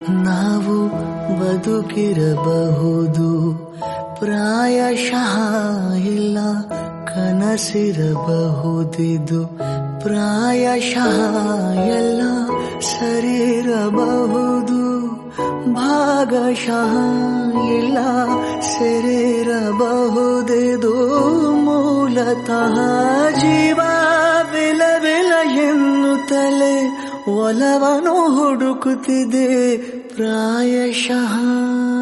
ನಾವು ಬದುಕಿರಬಹುದು ಪ್ರಾಯಶಃ ಇಲ್ಲ ಕನಸಿರಬಹುದಿದು ಪ್ರಾಯಶಃ ಎಲ್ಲ ಸರಿರಬಹುದು ಭಾಗಶಃ ಇಲ್ಲ ಸರಿರಬಹುದಿದು ಮೂಲತಃ ಜೀವ ವಿಲ ವಿಲ ಎನ್ನುತ್ತಲೇ ಒಲವನು ಹುಡುಕುತ್ತಿದೆ ಪ್ರಾಯಶಃ